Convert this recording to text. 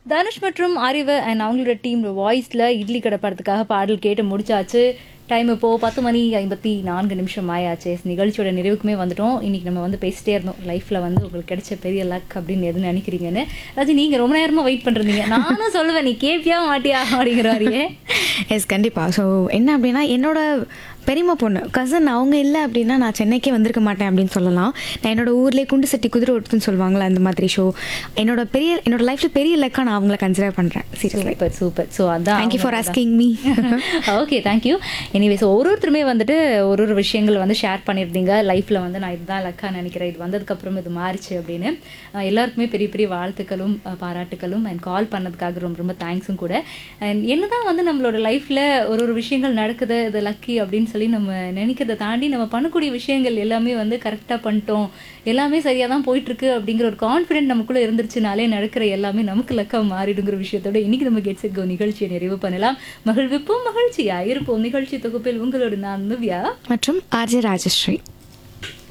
தனுஷ் மற்றும் அறிவு அண்ட் அவங்களோட டீம் வாய்ஸில் இட்லி கடை படத்துக்காக பாடல் கேட்டு முடிச்சாச்சு டைம் இப்போ பத்து மணி ஐம்பத்தி நான்கு நிமிஷம் ஆயாச்சு நிகழ்ச்சியோட நிறைவுக்குமே வந்துட்டோம் இன்னைக்கு நம்ம வந்து பேசிட்டே இருந்தோம் லைஃப்ல வந்து உங்களுக்கு கிடைச்ச பெரிய லக் அப்படின்னு எது நினைக்கிறீங்கன்னு ராஜி நீங்க ரொம்ப நேரமா வெயிட் பண்றீங்க நானும் சொல்லுவேன் நீ கேப்பியா மாட்டியா அப்படிங்கிற மாதிரியே எஸ் கண்டிப்பாக ஸோ என்ன அப்படின்னா என்னோட பெரியம்மா பொண்ணு கசன் அவங்க இல்லை அப்படின்னா நான் சென்னைக்கே வந்திருக்க மாட்டேன் அப்படின்னு சொல்லலாம் நான் என்னோட ஊர்லேயே குண்டு சட்டி குதிரை ஓட்டுன்னு சொல்லுவாங்களா அந்த மாதிரி ஷோ என்னோட பெரிய என்னோட லைஃப்பில் பெரிய லக்காக நான் அவங்கள கன்சிடர் பண்ணுறேன் சீரியஸ்லி சூப்பர் சூப்பர் ஸோ அதான் thank you for asking me okay thank you anyways ஒரு ஒருத்தருமே வந்துட்டு ஒரு ஒரு விஷயங்கள் வந்து ஷேர் பண்ணியிருந்தீங்க லைஃப்பில் வந்து நான் இதுதான் லக்கா நினைக்கிறேன் இது வந்ததுக்கப்புறம் இது மாறிச்சு அப்படின்னு அஹ் எல்லாருக்குமே பெரிய பெரிய வாழ்த்துக்களும் அஹ் பாராட்டுக்களும் அண்ட் கால் பண்ணதுக்காக ரொம்ப ரொம்ப தேங்க்ஸும் கூட அண்ட் என்னதான் வந்து நம்மளோட லைஃப்பில் ஒரு ஒரு விஷயங்கள் நடக்குது இது லக்கி அப்படின்னு சொல்லி நம்ம நினைக்கிறத தாண்டி நம்ம பண்ணக்கூடிய விஷயங்கள் எல்லாமே வந்து கரெக்டாக பண்ணிட்டோம் எல்லாமே சரியாக தான் போயிட்டுருக்கு அப்படிங்கிற ஒரு கான்ஃபிடென்ட் நமக்குள்ளே இருந்துருச்சுனாலே நடக்கிற எல்லாமே நமக்கு லக்கா மாறிடுங்கிற விஷயத்தோட இன்னைக்கு நம்ம கெட்ஸ் கோ நிகழ்ச்சியை நிறைவு பண்ணலாம் மகிழ்விப்போம் மகிழ்ச்சியா இருப்போம் நிகழ்ச்சி தொகுப்பில் உங்களோட நான் நவ்யா மற்றும் ஆர்ஜே ராஜஸ்ரீ